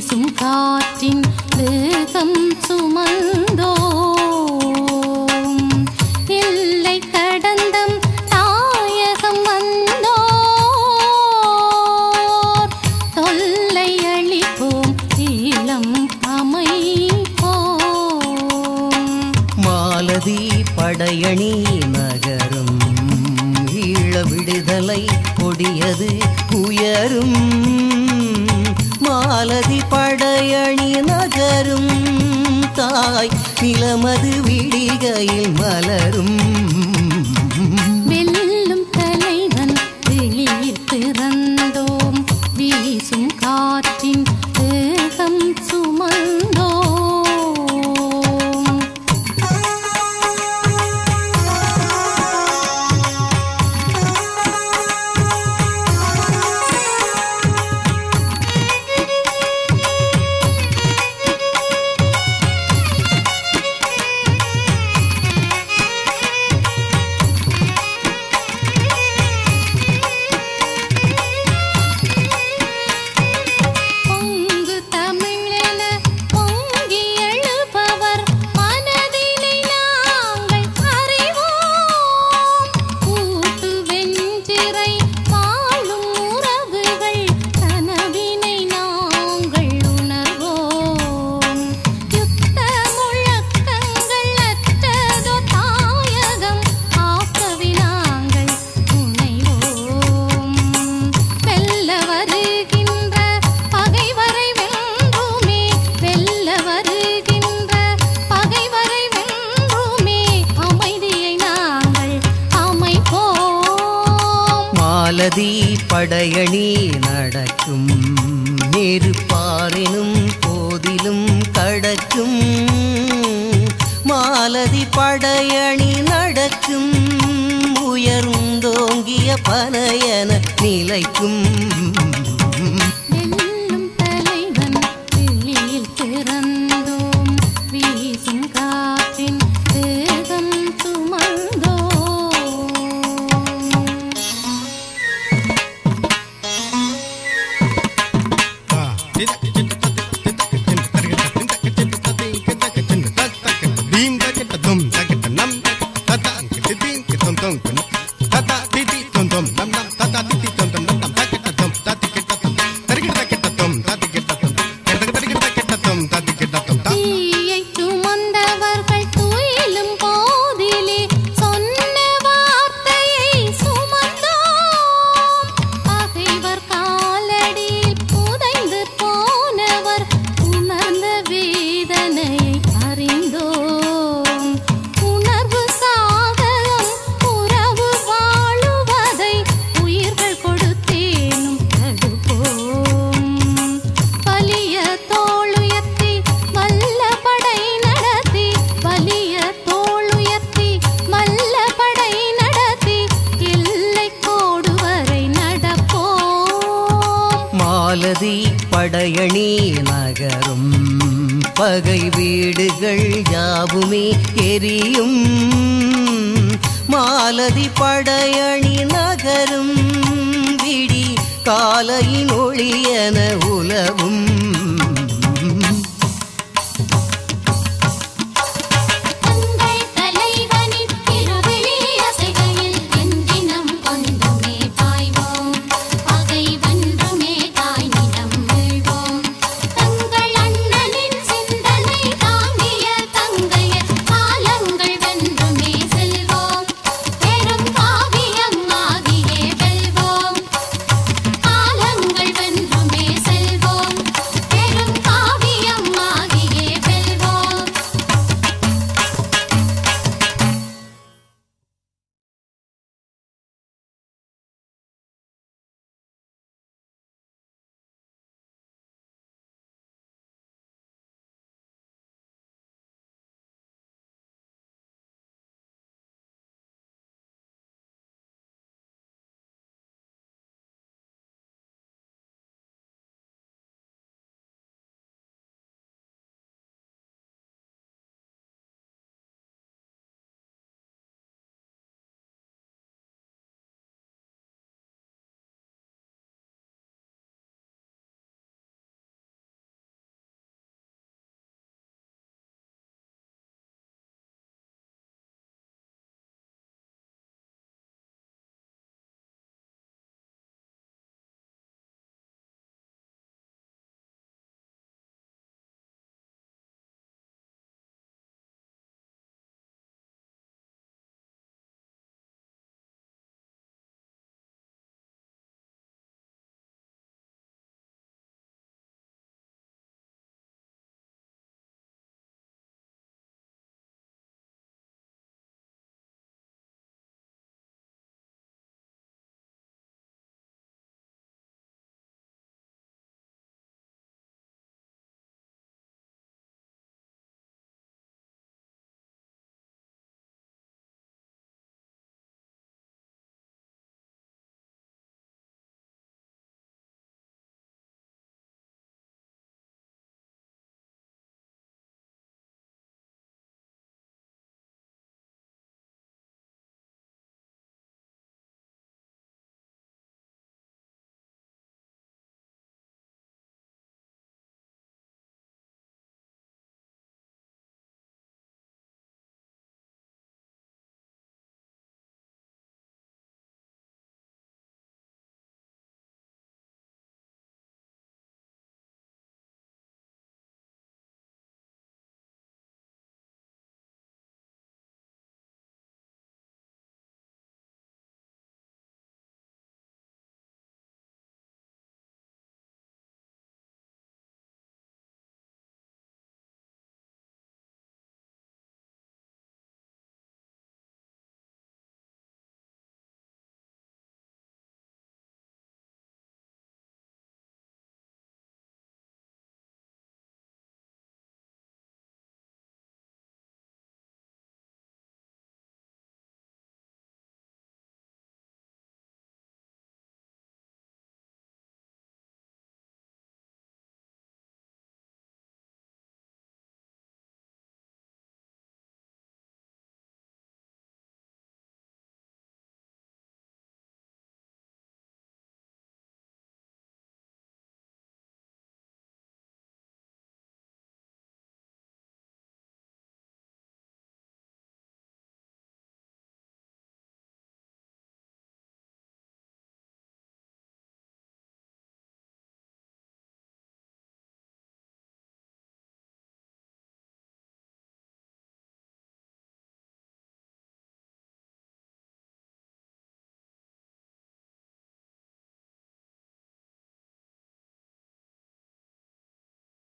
வீசும் காற்றின் வேகம் சுமந்தோம் எல்லை கடந்தம் தாயகம் வந்தோர் தொல்லை அளிப்போம் ஈழம் அமைப்போம் மாலதி படையணி நகரும் ஈழ விடுதலை கொடியது உயரும் மாலதி படையணி நகரும் தாய் நிலமது விடிகையில் மலரும் வெல்லும் தலைவன் வெளியில் பிறந்தோம் வீசும் காற்றின் வேகம் சுமந்தோம் பொங்கு தமிழென பொங்கி எழுபவர் மனதினை நாங்கள் அறிவோம் கூட்டு வெஞ்சிறை வாழும் உறவுகள் கனவினை நாங்கள் உணர்வோம் யுத்த முழக்கங்கள் அற்றதோ தாயகம் ஆக்கவி நாங்கள் துணைவோம் வெல்ல வருகின்ற பகைவரை வென்றுமே வெல்ல வருகின்ற பகைவரை வென்றுமே அமைதியை நாங்கள் அமைப்போம் மாலதி படையணி நடக்கும் நெருப்பாரெனும் போதிலும் கடக்கும் மாலதி படையணி நடக்கும் உயர்ந்தோங்கிய பனையன நிலைக்கும் வெல்லும் தலைவன் வெளியில் பிறந்தோம் வீசும் காற்றின் வேகம் சுமந்தோம் தீயை சுமந்தவர்கள் துயிலும் போதிலே சொன்ன வார்த்தையை சுமந்தோம் பகைவர் காலடியில் புதைந்து போனவர் உணர்ந்த வேதனையை அறிந்தோம் உணர்வு சாதகம் உறவு வாழுவதை உயிர்கள் கொடுத்தேனும் தடுப்போம் வலிய தோளுயர்த்தி வல்ல படை நடத்தி வலிய தோளுயர்த்தி வல்ல படை நடத்தி எல்லை கோடு வரை நடப்போம் மாலதி படையணி நகரும் பகை வீடுகள் யாவுமே எரியும் மாலதி படையணி நகரும் விடி காலையின் ஒளியன உலவும்